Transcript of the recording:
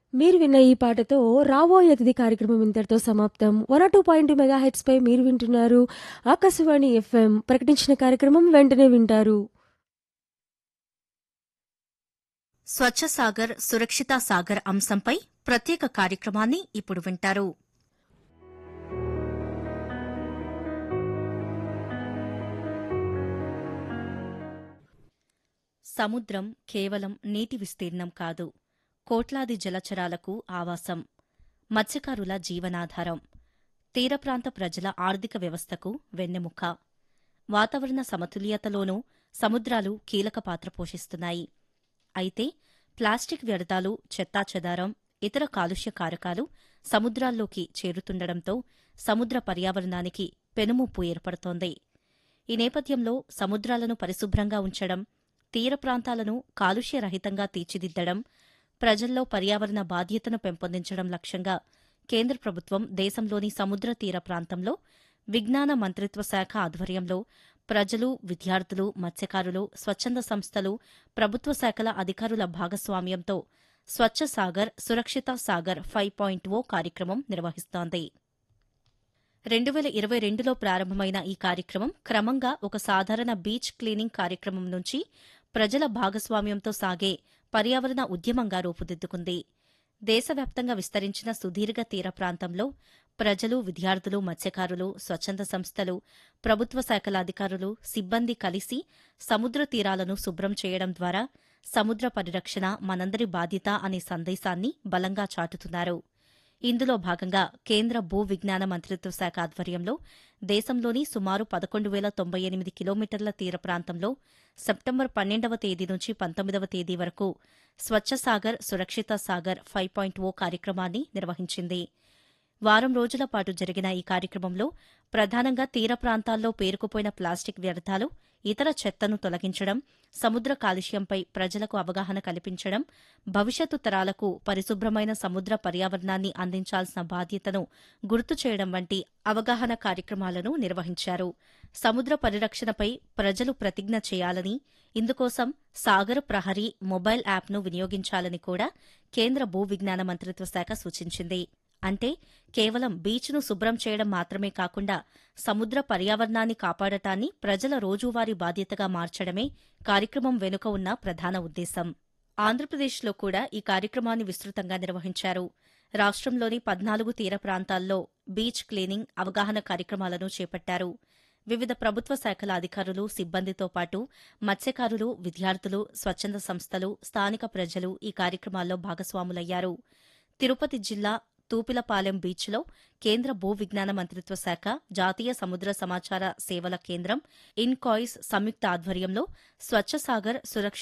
మీరు విన్న ఈ పాటతో రాబోయే అతిథి కార్యక్రమం ఇంతటితో సమాప్తం one two point megahertz పై మీరు వింటున్నారు ఆకాశవాణి ఎఫ్ఎం ప్రకటించిన కార్యక్రమం వెంటనే వింటారు స్వచ్ఛ సాగర్ సురక్షిత సాగర్ అంశంపై ప్రత్యేక కార్యక్రమాన్ని ఇప్పుడు వింటారు సముద్రం కేవలం నీటి విస్తీర్ణం కాదు కోట్లాది జలచరాలకు ఆవాసం మత్స్యకారుల జీవనాధారం తీర ప్రాంత ప్రజల ఆర్థిక వ్యవస్థకు వెన్నెముక వాతావరణ సమతుల్యతలోనూ సముద్రాలు కీలక పాత్ర పోషిస్తున్నాయి అయితే ప్లాస్టిక్ వ్యర్థాలు చెత్తాచెదారం ఇతర కాలుష్య కారకాలు సముద్రాల్లోకి చేరుతుండడంతో సముద్ర పర్యావరణానికి పెనుముప్పు ఏర్పడుతోంది ఈ నేపథ్యంలో సముద్రాలను పరిశుభ్రంగా ఉంచడం తీర ప్రాంతాలను కాలుష్యరహితంగా తీర్చిదిద్దడం ప్రజల్లో పర్యావరణ బాధ్యతను పెంపొందించడం లక్ష్యంగా కేంద్ర ప్రభుత్వం దేశంలోని సముద్ర తీర ప్రాంతంలో విజ్ఞాన మంత్రిత్వ శాఖ ఆధ్వర్యంలో ప్రజలు విద్యార్థులు మత్స్యకారులు స్వచ్ఛంద సంస్థలు ప్రభుత్వ శాఖల అధికారుల భాగస్వామ్యంతో స్వచ్ఛ సాగర్ సురక్షిత సాగర్ ఫైవ్ పాయింట్ ఓ కార్యక్రమం నిర్వహిస్తోంది రెండు వేల ఇరవై రెండులో ప్రారంభమైన ఈ కార్యక్రమం క్రమంగా ఒక సాధారణ బీచ్ క్లీనింగ్ కార్యక్రమం నుంచి ప్రజల భాగస్వామ్యంతో సాగే పర్యావరణ ఉద్యమంగా రూపుదిద్దుకుంది దేశవ్యాప్తంగా విస్తరించిన సుదీర్ఘ తీర ప్రాంతంలో ప్రజలు విద్యార్థులు మత్స్యకారులు స్వచ్ఛంద సంస్థలు ప్రభుత్వ శాఖల అధికారులు సిబ్బంది కలిసి సముద్ర తీరాలను శుభ్రం చేయడం ద్వారా సముద్ర పరిరక్షణ మనందరి బాధ్యత అనే సందేశాన్ని బలంగా చాటుతున్నారు ఇందులో భాగంగా కేంద్ర భూ విజ్ఞాన మంత్రిత్వ శాఖ ఆధ్వర్యంలో దేశంలోని సుమారు పదకొండు వేల తొంభై ఎనిమిది కిలోమీటర్ల తీర ప్రాంతంలో సెప్టెంబర్ పన్నెండవ తేదీ నుంచి పంతొమ్మిదవ తేదీ వరకు స్వచ్ఛ సాగర్ సురక్షిత సాగర్ ఫైవ్ పాయింట్ ఓ కార్యక్రమాన్ని నిర్వహించింది వారం రోజుల పాటు జరిగిన ఈ కార్యక్రమంలో ప్రధానంగా తీర ప్రాంతాల్లో పేరుకుపోయిన ప్లాస్టిక్ వ్యర్థాలు ఇతర చెత్తను తొలగించడం సముద్ర కాలుష్యంపై ప్రజలకు అవగాహన కల్పించడం భవిష్యత్తు తరాలకు పరిశుభ్రమైన సముద్ర పర్యావరణాన్ని అందించాల్సిన బాధ్యతను గుర్తు చేయడం వంటి అవగాహన కార్యక్రమాలను నిర్వహించారు సముద్ర పరిరక్షణపై ప్రజలు ప్రతిజ్ఞ చేయాలని ఇందుకోసం సాగర్ ప్రహరీ మొబైల్ యాప్ను వినియోగించాలని కూడా కేంద్ర భూ విజ్ఞాన మంత్రిత్వ శాఖ సూచించింది అంటే కేవలం బీచ్ను శుభ్రం చేయడం మాత్రమే కాకుండా సముద్ర పర్యావరణాన్ని కాపాడటాన్ని ప్రజల రోజువారీ బాధ్యతగా మార్చడమే కార్యక్రమం వెనుక ఉన్న ప్రధాన ఉద్దేశం ఆంధ్రప్రదేశ్లో కూడా ఈ కార్యక్రమాన్ని విస్తృతంగా నిర్వహించారు రాష్ట్రంలోని పద్నాలుగు తీర ప్రాంతాల్లో బీచ్ క్లీనింగ్ అవగాహన కార్యక్రమాలను చేపట్టారు వివిధ ప్రభుత్వ శాఖల అధికారులు సిబ్బందితో పాటు మత్స్యకారులు విద్యార్థులు స్వచ్ఛంద సంస్థలు స్థానిక ప్రజలు ఈ కార్యక్రమాల్లో భాగస్వాములయ్యారు తిరుపతి జిల్లా తూపిలపాలెం బీచ్లో కేంద్ర భూ విజ్ఞాన మంత్రిత్వ శాఖ జాతీయ సముద్ర సమాచార సేవల కేంద్రం ఇన్కాయిస్ సంయుక్త ఆధ్వర్యంలో స్వచ్ఛ సాగర్ సురక్ష